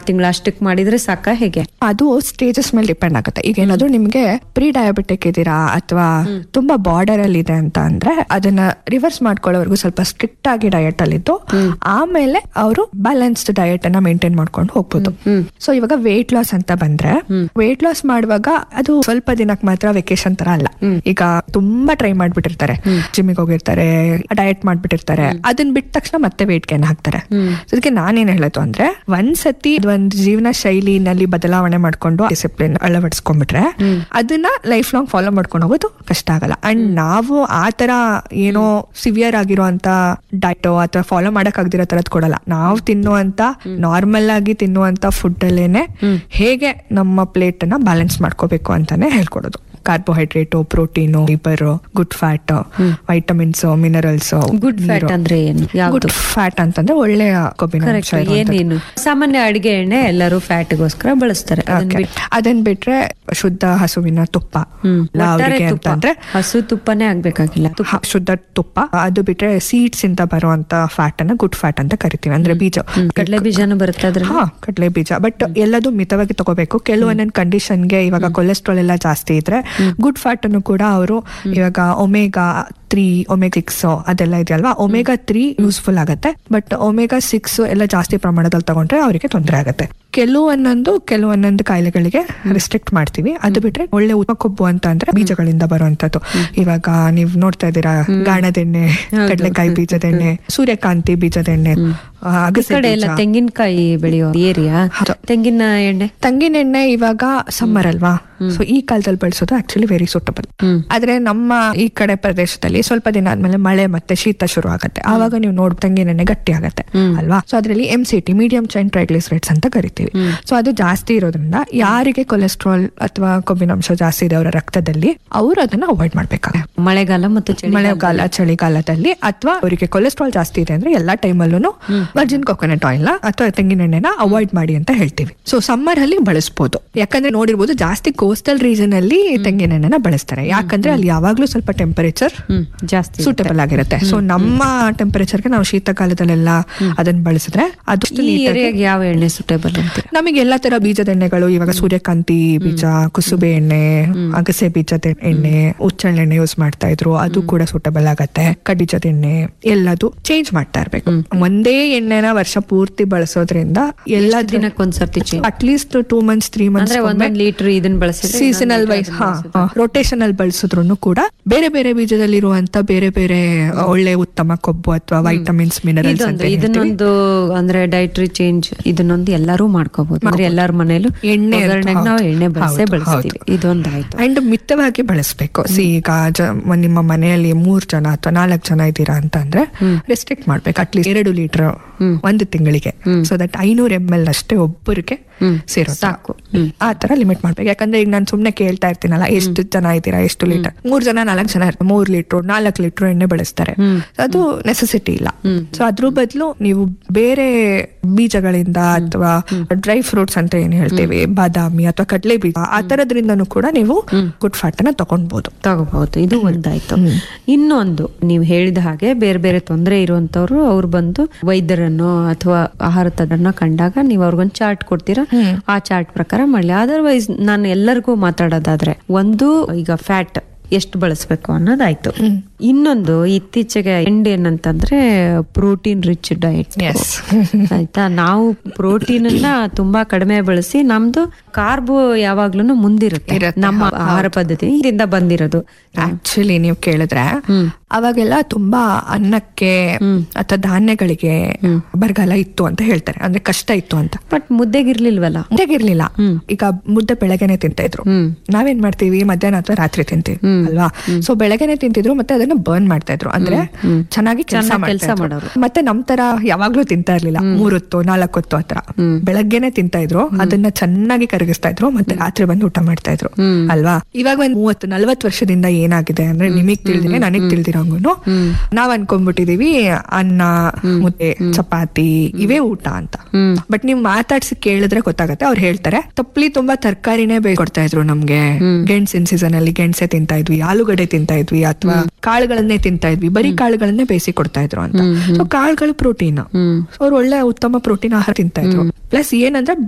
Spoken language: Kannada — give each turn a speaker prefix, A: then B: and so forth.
A: ತಿಂಗಳು ಅಷ್ಟಕ್ಕೆ ಮಾಡಿದ್ರೆ ಸಾಕ ಹೇಗೆ
B: ಅದು ಸ್ಟೇಜಸ್ ಮೇಲೆ ಡಿಪೆಂಡ್ ಆಗುತ್ತೆ ಈಗ ಏನಾದ್ರು ನಿಮ್ಗೆ ಪ್ರೀ ಡಯಾಬಿಟಿಕ್ ಇದೀರಾ ಅಥವಾ ತುಂಬಾ ಬಾರ್ಡರ್ ಅಲ್ಲಿ ಇದೆ ಅಂತ ಅಂದ್ರೆ ಅದನ್ನ ರಿವರ್ಸ್ ಮಾಡ್ಕೊಳ್ಳೋವರೆಗೂ ಸ್ವಲ್ಪ ಸ್ಟ್ರಿಕ್ಟ್ ಆಗಿ ಡಯಟ್ ಅಲ್ಲಿ ಇದ್ದು ಆಮೇಲೆ ಅವರು ಬ್ಯಾಲೆನ್ಸ್ಡ್ ಡಯಟ್ ಅನ್ನ ಮೇಂಟೈನ್ ಮಾಡ್ಕೊಂಡು ಹೋಗ್ಬೋದು ಸೊ ಇವಾಗ ವೇಟ್ ಲಾಸ್ ಅಂತ ಬಂದ್ರೆ ವೇಟ್ ಲಾಸ್ ಮಾಡುವಾಗ ಅದು ಸ್ವಲ್ಪ ದಿನಕ್ಕೆ ಮಾತ್ರ ವೆಕೇಶನ್ ತರ ಅಲ್ಲ ಈಗ ತುಂಬಾ ಟ್ರೈ ಮಾಡ್ಬಿಟ್ಟಿರ್ತಾರೆ ಜಿಮ್ಮಿಗೆ ಹೋಗಿರ್ತಾರೆ ಡಯಟ್ ಮಾಡ್ಬಿಟ್ಟಿರ್ತಾರೆ ಅದನ್ನ ಬಿಟ್ಟ ತಕ್ಷಣ ಮತ್ತೆ ವೇಟ್ ಗೇನ್ ಹಾಕ್ತಾರೆ So ಅದಕ್ಕೆ ನಾನೇನ್ ಹೇಳೋದು ಅಂದ್ರೆ ಒಂದ್ಸತಿ ಒಂದ್ ಜೀವನ ಶೈಲಿನಲ್ಲಿ ಬದಲಾವಣೆ ಮಾಡ್ಕೊಂಡು ಡಿಸಿಪ್ಲಿನ್ ಅಳವಡಿಸ್ಕೊಂಡ್ಬಿಟ್ರೆ ಅದನ್ನ ಲೈಫ್ ಲಾಂಗ್ ಫಾಲೋ ಮಾಡ್ಕೊಂಡು ಹೋಗೋದು ಕಷ್ಟ ಆಗಲ್ಲ ಅಂಡ್ ನಾವು ಆ ತರ ಏನೋ ಸಿವಿಯರ್ ಆಗಿರುವಂತ ಡಯಟ್ ಅಥವಾ ಫಾಲೋ ಮಾಡಕ್ ಆಗದಿರೋ ತರದ್ ಕೊಡಲ್ಲ ನಾವು ತಿನ್ನುವಂತ ನಾರ್ಮಲ್ ಆಗಿ ತಿನ್ನುವಂತ ಫುಡ್ ಅಲ್ಲೇನೆ ಹೇಗೆ ನಮ್ಮ ಪ್ಲೇಟ್ ಅನ್ನ ಬ್ಯಾಲೆನ್ಸ್ ಮಾಡ್ಕೋಬೇಕು ಅಂತಾನೆ ಹೇಳ್ಕೊಡೋದು carbohydrate protein fibre good fat vitamins minerals
A: good fat ಅಂದ್ರೆ ಏನು ಯಾವ್ದು
B: ಗುಡ್ ಫ್ಯಾಟ್ ಅಂತಂದ್ರೆ ಒಳ್ಳೆಯ ಕೊಬ್ಬಿನ ಅಂಶ
A: ಕರೆಕ್ಟ್
B: ಇರುವಂತದ್ದು.
A: ಏನೇನು ಸಾಮಾನ್ಯ ಅಡಿಗೆ ಎಣ್ಣೆ ಎಲ್ಲರೂ ಫ್ಯಾಟ್ಗೋಸ್ಕರ ಬಳಸ್ತಾರೆ ಅದನ್ನ
B: Okay.
A: ಬಿಟ್ಟು
B: ಅದನ್ ಬಿಟ್ರೆ ಶುದ್ಧ ಹಸುವಿನ ತುಪ್ಪ
A: ಹ್ಮ್.
B: ಇಲ್ಲ
A: ಒಟ್ಟಾರೆ
B: ಅವ್ರಿಗೆ
A: ತುಪ್ಪ.
B: ಅಂತಂದ್ರೆ
A: ಹಸು ತುಪ್ಪನೇ ಆಗ್ಬೇಕಾಗಿಲ್ಲ ತುಪ್ಪ
B: ಹ, ಶುದ್ಧ ತುಪ್ಪ ಅದು ಬಿಟ್ರೆ ಸೀಡ್ಸ್ ಇಂದ ಬರುವಂತ ಫ್ಯಾಟ್ ಅನ್ನ ಗುಡ್ ಫ್ಯಾಟ್ ಅಂತ ಕರಿತೀವಿ ಅಂದ್ರೆ ಬೀಜ
A: ಕಡಲೆ ಬೀಜನೂ ಬರುತ್ತೆ ಅದ್ರಲ್ಲಿ
B: ಹಾ ಕಡಲೆ ಬೀಜ ಬಟ್ ಎಲ್ಲದೂ ಮಿತವಾಗಿ ತಗೋಬೇಕು ಕೆಲವೊಂದೊಂದು ಕಂಡೀಷನ್ಗೆ ಇವಾಗ ಕೊಲೆಸ್ಟ್ರಾಲ್ ಎಲ್ಲ ಜಾಸ್ತಿ ಇದ್ರೆ ಗುಡ್ ಫ್ಯಾಟ್ ಅನ್ನು ಕೂಡ ಅವರು ಇವಾಗ ಒಮೆಗಾ ತ್ರೀ ಒಮೆಗಾ ಸಿಕ್ಸ್ ಅದೆಲ್ಲ ಇದೆಯಲ್ವಾ ಒಮೆಗಾ ತ್ರೀ ಯೂಸ್ಫುಲ್ ಆಗುತ್ತೆ ಬಟ್ ಒಮೆಗಾ ಸಿಕ್ಸ್ ಎಲ್ಲ ಜಾಸ್ತಿ ಪ್ರಮಾಣದಲ್ಲಿ ತಗೊಂಡ್ರೆ ಅವರಿಗೆ ತೊಂದರೆ ಆಗುತ್ತೆ ಕೆಲವೊಂದೊಂದು ಕೆಲವೊಂದೊಂದು ಕಾಯಿಲೆಗಳಿಗೆ ರಿಸ್ಟ್ರಿಕ್ಟ್ ಮಾಡ್ತೀವಿ ಅದು ಬಿಟ್ರೆ ಒಳ್ಳೆ ಉತ್ತಮ ಕೊಬ್ಬು ಅಂತ ಅಂದ್ರೆ ಬೀಜಗಳಿಂದ ಬರುವಂತದ್ದು ಇವಾಗ ನೀವು ನೋಡ್ತಾ ಇದ್ದೀರಾ ಗಾಣದೆಣ್ಣೆ ಕಡಲೆಕಾಯಿ ಬೀಜದೆಣ್ಣೆ ಸೂರ್ಯಕಾಂತಿ ಬೀಜದೆಣ್ಣೆ ಆ,
A: ಈ
B: ಅಗಸೆ
A: ಕಡೆ ಎಲ್ಲ
B: ಬೀಜ.
A: ತೆಂಗಿನಕಾಯಿ ಬೆಳೆಯೋ ಏರಿಯಾ
B: ಹೌದು.
A: ತೆಂಗಿನ ಎಣ್ಣೆ
B: ತಂಗಿನ ಎಣ್ಣೆ ಇವಾಗ ಸಮ್ಮರ್ ಅಲ್ವಾ ಸೊ ಈ ಕಾಲದಲ್ಲಿ ಬಳಸೋದು ಆಕ್ಚುಲಿ ವೆರಿ ಸೂಟಬಲ್
A: ಹ್ಮ್.
B: ಆದ್ರೆ ನಮ್ಮ ಈ ಕಡೆ ಪ್ರದೇಶದಲ್ಲಿ ಸ್ವಲ್ಪ ದಿನ ಆದ್ಮೇಲೆ ಮಳೆ ಮತ್ತೆ ಶೀತ ಶುರು ಆಗುತ್ತೆ ಆವಾಗ ನೀವು ನೋಡ್ ತಂಗಿನ ಎಣ್ಣೆ ಗಟ್ಟಿ ಆಗುತ್ತೆ ಅಲ್ವಾ ಸೊ ಅದರಲ್ಲಿ M C T medium chain triglycerides ಅಂತ ಕರಿತೀವಿ ಸೊ ಅದು ಜಾಸ್ತಿ ಇರೋದ್ರಿಂದ ಯಾರಿಗೆ ಕೊಲೆಸ್ಟ್ರಾಲ್ ಅಥವಾ ಕೊಬ್ಬಿನಾಂಶ ಜಾಸ್ತಿ ಇದೆ ಅವರ ರಕ್ತದಲ್ಲಿ ಅವರು ಅದನ್ನ ಅವಾಯ್ಡ್ ಮಾಡ್ಬೇಕಾಗುತ್ತೆ
A: ಮಳೆಗಾಲ ಮತ್ತು ಚಳಿ
B: ಮಳೆಗಾಲ ಚಳಿಗಾಲದಲ್ಲಿ ಅಥವಾ ಅವರಿಗೆ ಕೊಲೆಸ್ಟ್ರಾಲ್ ಜಾಸ್ತಿ ಇದೆ ಅಂದ್ರೆ ಎಲ್ಲಾ ಟೈಮಲ್ಲೂ ವರ್ಜಿನ್ ಕೊಕೊನಟ್ ಆಯಿಲ್ ಅಥವಾ ತೆಂಗಿನ ಎಣ್ಣೆನ ಅವಾಯ್ಡ್ ಮಾಡಿ ಅಂತ ಹೇಳ್ತೀವಿ ಸೊ ಸಮ್ಮರ್ ಅಲ್ಲಿ ಬಳಸಬಹುದು ಯಾಕಂದ್ರೆ ನೋಡಿರ್ಬೋದು ಜಾಸ್ತಿ ಕೋಸ್ಟಲ್ ರೀಜನ್ ಅಲ್ಲಿ ತೆಂಗಿನ ಎಣ್ಣೆನ ಬಳಸ್ತಾರೆ ಯಾಕಂದ್ರೆ ಅಲ್ಲಿ ಯಾವಾಗ್ಲೂ ಸ್ವಲ್ಪ ಟೆಂಪರೇಚರ್
A: ಹ್ಮ್ ಜಾಸ್ತಿ
B: ಸೂಟಬಲ್ ಆಗಿರುತ್ತೆ ಸೊ ನಮ್ಮ ಟೆಂಪರೇಚರ್ಗೆ ನಾವು ಶೀತಕಾಲದಲ್ಲೆಲ್ಲ ಅದನ್ನ ಬಳಸಿದ್ರೆ ಅದಷ್ಟು
A: ಈ
B: ನೀಟಾಗಿ
A: ಏರಿಯಾಗೆ ಯಾವ ಎಣ್ಣೆ ಸುಟೇಬಲ್ ಅಂತ
B: ನಮಗೆ ಎಲ್ಲಾ ತರ ಬೀಜದ ಎಣ್ಣೆಗಳು ಇವಾಗ ಸೂರ್ಯಕಾಂತಿ ಬೀಜ ಕುಸುಬೆ ಎಣ್ಣೆ ಅಗಸೆ ಬೀಜದ ಎಣ್ಣೆ ಉಚ್ಚಳೆಣ್ಣೆ ಯೂಸ್ ಮಾಡ್ತಾ ಇದ್ರು ಅದು ಕೂಡ ಸೂಟಬಲ್ ಆಗತ್ತೆ ಕಡಿಜದ ಎಣ್ಣೆ ಎಲ್ಲದು ಚೇಂಜ್ ಮಾಡ್ತಾ ಇರ್ಬೇಕು ಒಂದೇ ಎಣ್ಣೆನ ವರ್ಷ ಪೂರ್ತಿ ಬಳಸೋದ್ರಿಂದ ಎಲ್ಲ
A: ದಿನಕ್ಕೊಂದ್ಸರ್ತಿ change?
B: At least two months three months
A: ಅಂದ್ರೆ ಒಂದೊಂದ್ ಲೀಟರ್ ಇದನ್ನ ಬಳಸಿದ್ರೆ
B: ಸೀಸನಲ್ ವೈಸ್ ಹಾ ರೊಟೇಷನ್ ಅಲ್ಲಿ ಬಳಸಿದ್ರು ಕೂಡ ಬೇರೆ ಬೇರೆ ಬೀಜದಲ್ಲಿರುವಂತ ಬೇರೆ ಬೇರೆ ಒಳ್ಳೆ ಉತ್ತಮ ಕೊಬ್ಬು ಅಥವಾ ವೈಟಮಿನ್ಸ್ ಮಿನರಲ್ಸ್ ಅಂತ
A: ಇದೊಂದು
B: ಏನ್ ಹೇಳ್ತೀವಿ.
A: ಇದನ್ನೊಂದು ಅಂದ್ರೆ ಡೈಟ್ರಿ ಚೇಂಜ್ ಇದನ್ನೊಂದು ಎಲ್ಲರೂ ಮಾಡ್ಕೋಬಹುದು ಅಂದ್ರೆ ಎಲ್ಲಾರ ಮನೇಲೂ
B: ಎಣ್ಣೆ ಅಂತ
A: ಒಗ್ಗರಣೆಗೆ ನಾವು
B: ಹೌದು,
A: ಎಣ್ಣೆ ಬಳಸೇ
B: ಹೌದು,
A: ಬಳಸ್ತೀವಿ ಇದೊಂದಾಯ್ತು
B: ಅಂಡ್ ಮಿತವಾಗಿ ಬಳಸಬೇಕು ಸಿ ಈಗ ಜ- ಮ- ನಿಮ್ಮ ಮನೆಯಲ್ಲಿ ಮೂರ್ ಜನ ಅಥವಾ ನಾಲ್ಕು ಜನ ಇದ್ದೀರಾ ಅಂತ ಅಂದ್ರೆ ರೆಸ್ಟ್ರಿಕ್ಟ್ ಮಾಡ್ಬೇಕು ಅಟ್ಲೀಸ್ಟ್ ಎರಡು ಲೀಟರ್ ಒಂದು ತಿಂಗಳಿಗೆ ಸೊ ದಟ್ ಐನೂರ ಎಮ್ ಎಲ್ ಅಷ್ಟೇ ಒಬ್ಬರಿಗೆ ಸೇರೋ
A: ಸಾಕು.
B: ಆ ತರ ಲಿಮಿಟ್ ಮಾಡ್ಬೇಕು ಯಾಕಂದ್ರೆ ಈಗ ನಾನು ಸುಮ್ನೆ ಕೇಳ್ತಾ ಇರ್ತೀನಲ್ಲ ಎಷ್ಟು ಜನ ಇದ್ದೀರಾ ಎಷ್ಟು ಲೀಟರ್ ಮೂರ್ ಜನ ನಾಲ್ಕು ಜನ ಇರ್ತಾರೆ ಮೂರ್ ಲೀಟರ್ ನಾಲ್ಕು ಲೀಟರ್ ಎಣ್ಣೆ ಬಳಸ್ತಾರೆ So ಅದು ನೆಸೆಸಿಟಿ ಇಲ್ಲ ಸೊ ಅದ್ರ ಬದಲು ನೀವು ಬೇರೆ ಬೀಜಗಳಿಂದ ಅಥವಾ ಡ್ರೈ ಫ್ರೂಟ್ಸ್ ಅಂತ ಏನ್ ಹೇಳ್ತೀವಿ ಬಾದಾಮಿ ಅಥವಾ ಕಡಲೆ ಬೀಜ ಆ ತರದ್ರಿಂದನೂ ಕೂಡ ನೀವು ಗುಡ್ ಫ್ಯಾಟ್ ಅನ್ನ ತಗೊಳ್ಬಹುದು
A: ತಗೋಬಹುದು ಇದು ಒಂದಾಯ್ತು ಇನ್ನೊಂದು ನೀವು ಹೇಳಿದ ಹಾಗೆ ಬೇರೆ ಬೇರೆ ತೊಂದರೆ ಇರುವಂತವ್ರು ಅವ್ರು ಬಂದು ವೈದ್ಯರನ್ನು ಅಥವಾ ಆಹಾರ ತಜ್ಞರನ್ನ ಕಂಡಾಗ ನೀವು ಅವ್ರಿಗೊಂದು ಚಾರ್ಟ್ ಕೊಡ್ತೀರಾ ಆ ಚಾರ್ಟ್ ಪ್ರಕಾರ ಮಾಡಲಿ ಅದರ್ವೈಸ್ ನಾನು ಎಲ್ಲರಿಗೂ ಮಾತಾಡೋದಾದ್ರೆ ಒಂದು ಈಗ ಫ್ಯಾಟ್ ಎಷ್ಟು ಬಳಸ್ಬೇಕು ಅನ್ನೋದಾಯ್ತು ಇನ್ನೊಂದು ಇತ್ತೀಚೆಗೆ ಎಂಡ್ ಏನಂತಂದ್ರೆ ಪ್ರೋಟೀನ್ ರಿಚ್ ಡಯಟ್
B: Yes.
A: ಆಯ್ತಾ ನಾವು ಪ್ರೋಟೀನ್ ಅನ್ನ ತುಂಬಾ ಕಡಿಮೆ ಬಳಸಿ ನಮ್ದು ಕಾರ್ಬೋ ಯಾವಾಗ್ಲೂ ಮುಂದಿರುತ್ತೆ
B: ಇರುತ್ತೆ,
A: ನಮ್ಮ ಆಹಾರ ಪದ್ಧತಿ ಇದರಿಂದ ಬಂದಿರೋದು
B: ಆಕ್ಚುಲಿ ನೀವು ಕೇಳಿದ್ರೆ ಅವಾಗೆಲ್ಲ ತುಂಬಾ ಅನ್ನಕ್ಕೆ ಅಥವಾ ಧಾನ್ಯಗಳಿಗೆ ಬರಗಾಲ ಇತ್ತು ಅಂತ ಹೇಳ್ತಾರೆ ಅಂದ್ರೆ ಕಷ್ಟ ಇತ್ತು ಅಂತ
A: ಬಟ್ ಮುದ್ದೆಗಿರ್ಲಿಲ್ವಲ್ಲ
B: ಮುದ್ದೆಗಿರ್ಲಿಲ್ಲ ಈಗ ಮುದ್ದೆ ಬೆಳಗ್ಗೆನೆ ತಿಂತಾ ಇದ್ರು ನಾವೇನ್ ಮಾಡ್ತೀವಿ ಮಧ್ಯಾಹ್ನ ಅಥವಾ ರಾತ್ರಿ ತಿಂತೀವಿ ಅಲ್ವಾ ಸೊ ಬೆಳಗ್ಗೆನೆ ತಿಂತಿದ್ರು ಮತ್ತೆ ಅದನ್ನ ಬರ್ನ್ ಮಾಡ್ತಾ ಇದ್ರು ಅಂದ್ರೆ ಚೆನ್ನಾಗಿ ಕೆಲಸ
A: ಚೆನ್ನಾಗ್ ಕೆಲ್ಸ ಮಾಡೋರು.
B: ಮತ್ತೆ ನಮ್ ತರ ಯಾವಾಗ್ಲೂ ತಿಂತಾ ಇರ್ಲಿಲ್ಲ ಮೂರೊತ್ತು ನಾಲ್ಕೊತ್ತು ಆತರ ಬೆಳಗ್ಗೆನೆ ತಿಂತಾ ಇದ್ರು ಅದನ್ನ ಚೆನ್ನಾಗಿ ಕರಗಿಸ್ತಾ ಇದ್ರು ಮತ್ತೆ ರಾತ್ರಿ ಬಂದು ಊಟ ಮಾಡ್ತಾ ಇದ್ರು ಅಲ್ವಾ ಇವಾಗ ಒಂದ್ ಮೂವತ್ತು ನಲ್ವತ್ತು ವರ್ಷದಿಂದ ಏನಾಗಿದೆ ಅಂದ್ರೆ ನಿಮಗ್ ತಿಳಿದಿದೆ ನನಗ್ ತಿಳಿದಿರೋಂಗು ನಾವ್ ಅನ್ಕೊಂಡ್ಬಿಟ್ಟಿದೀವಿ ಅನ್ನ ಮುದ್ದೆ ಚಪಾತಿ ಇವೇ ಊಟ ಅಂತ ಬಟ್ ನೀವ್ ಮಾತಾಡ್ಸಿ ಕೇಳಿದ್ರೆ ಗೊತ್ತಾಗತ್ತೆ ಅವ್ರು ಹೇಳ್ತಾರೆ ತಪ್ಪಲಿ ತುಂಬಾ ತರಕಾರಿನೇ ಕೊಡ್ತಾ ಇದ್ರು ನಮ್ಗೆ ಗೆಣಸಿನ ಸೀಸನ್ ಅಲ್ಲಿ ಗೆಣಸೆ ತಿಂತಾ ಇದ್ವಿ ಆಲೂಗಡ್ಡೆ ತಿಂತಾ ಇದ್ವಿ ಅಥವಾ ಕಾಳುಗಳನ್ನೇ ತಿಂತಾ ಇದ್ವಿ ಬರೀ ಕಾಳುಗಳನ್ನೇ ಬೇಯಿಸಿ ಕೊಡ್ತಾ ಇದ್ರು ಅಂತ ಸೊ ಕಾಳುಗಳು ಪ್ರೋಟೀನ್ ಅವ್ರು ಒಳ್ಳೆ ಉತ್ತಮ ಪ್ರೋಟೀನ್ ಆಹಾರ ತಿಂತಾ ಇದ್ರು ಪ್ಲಸ್ ಏನಂದ್ರೆ